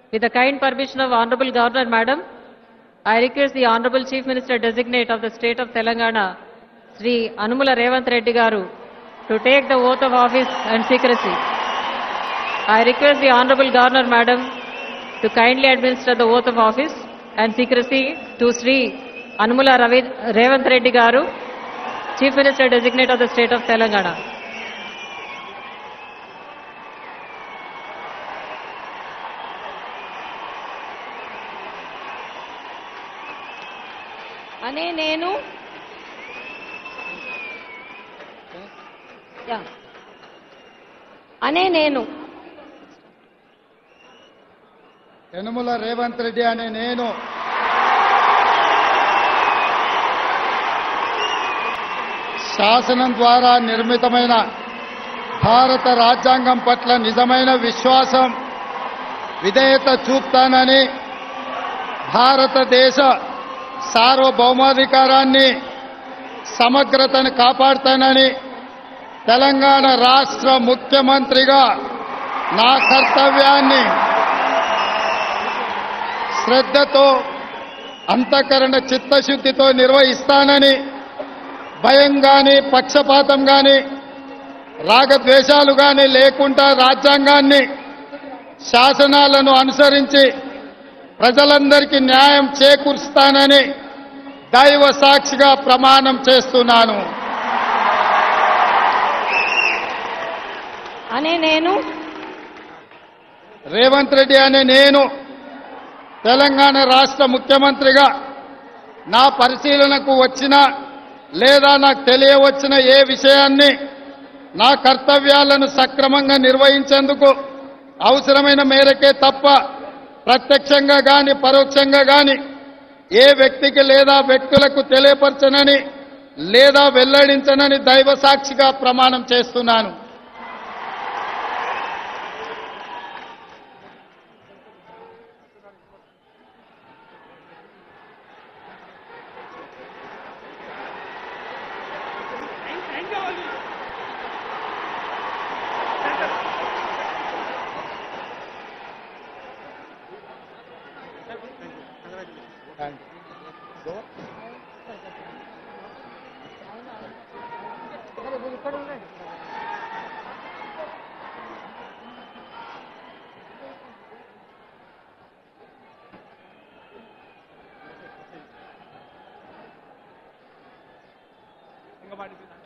With the kind permission of Honorable Governor, Madam, I request the Honorable Chief Minister Designate of the State of Telangana, Sri Anumula Revanth Reddy Garu, to take the oath of office and secrecy. I request the Honorable Governor, Madam, to kindly administer the oath of office and secrecy to Sri Anumula Ravi Revanth Reddy Garu, Chief Minister Designate of the State of Telangana. అనే నేను yeah. అనే నేను యనుమల రేవంత్ రెడ్డి అనే నేను శాసనం ద్వారా నిర్మితమైన భారత రాజ్యాంగం పట్ల నిజమైన విశ్వాసం విధేయత చూపుతానని భారతదేశ సార్వభౌమాధికారాన్ని సమగ్రతను కాపాడుతానని తెలంగాణ రాష్ట్ర ముఖ్యమంత్రిగా నా కర్తవ్యాన్ని శ్రద్ధతో అంతఃకరణ చిత్తశుద్ధితో నిర్వహిస్తానని భయం గాని పక్షపాతం గాని రాగద్వేషాలు గాని లేకుండా రాజ్యాంగాన్ని శాసనాలను అనుసరించి ప్రజలందరికీ న్యాయం చేకూరుస్తానని దైవ సాక్షిగా ప్రమాణం చేస్తున్నాను అనే నేను రేవంత్ రెడ్డి అనే నేను తెలంగాణ రాష్ట్ర ముఖ్యమంత్రిగా నా పరిశీలనకు వచ్చిన లేదా నాకు తెలియవచ్చిన ఏ విషయాన్ని నా కర్తవ్యాలను సక్రమంగా నిర్వహించేందుకు అవసరమైన మేరకే తప్ప ప్రత్యక్షంగా గాని పరోక్షంగా గాని ఏ వ్యక్తికి లేదా వ్యక్తులకు తెలియపరచనని లేదా వెల్లడించనని దైవ సాక్షిగా ప్రమాణం చేస్తున్నాను ఇంకా పాటించిందా